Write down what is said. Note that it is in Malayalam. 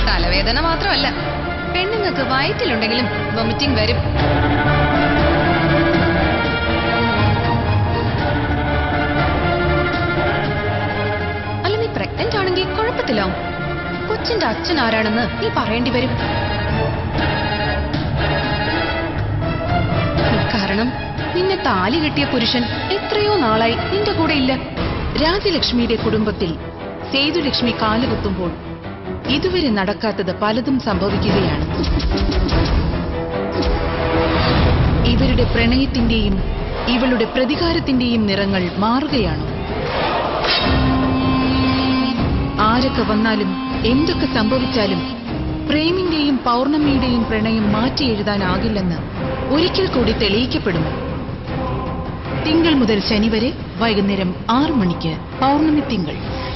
തലവേദന മാത്രമല്ല പെണ്ണുങ്ങൾക്ക് വയറ്റിലുണ്ടെങ്കിലും വൊമിറ്റിംഗ് വരും അല്ല നീ പ്രഗ്നന്റ് ആണെങ്കിൽ കുഴപ്പത്തിലാവും കൊച്ചിന്റെ അച്ഛൻ ആരാണെന്ന് നീ പറയേണ്ടി വരും കാരണം നിന്നെ താലി കെട്ടിയ പുരുഷൻ എത്രയോ നാളായി നിന്റെ കൂടെ ഇല്ല രാജലക്ഷ്മിയുടെ കുടുംബത്തിൽ സേതുലക്ഷ്മി കാലുകുത്തുമ്പോൾ ഇതുവരെ നടക്കാത്തത് പലതും സംഭവിക്കുകയാണ് ഇവരുടെ പ്രണയത്തിന്റെയും ഇവളുടെ പ്രതികാരത്തിന്റെയും നിറങ്ങൾ മാറുകയാണ് ആരൊക്കെ വന്നാലും എന്തൊക്കെ സംഭവിച്ചാലും പ്രേമിന്റെയും പൗർണമിയുടെയും പ്രണയം മാറ്റി എഴുതാനാകില്ലെന്ന് ഒരിക്കൽ കൂടി തെളിയിക്കപ്പെടുന്നു തിങ്കൾ മുതൽ ശനി വരെ വൈകുന്നേരം ആറു മണിക്ക് പൗർണമി തിങ്കൾ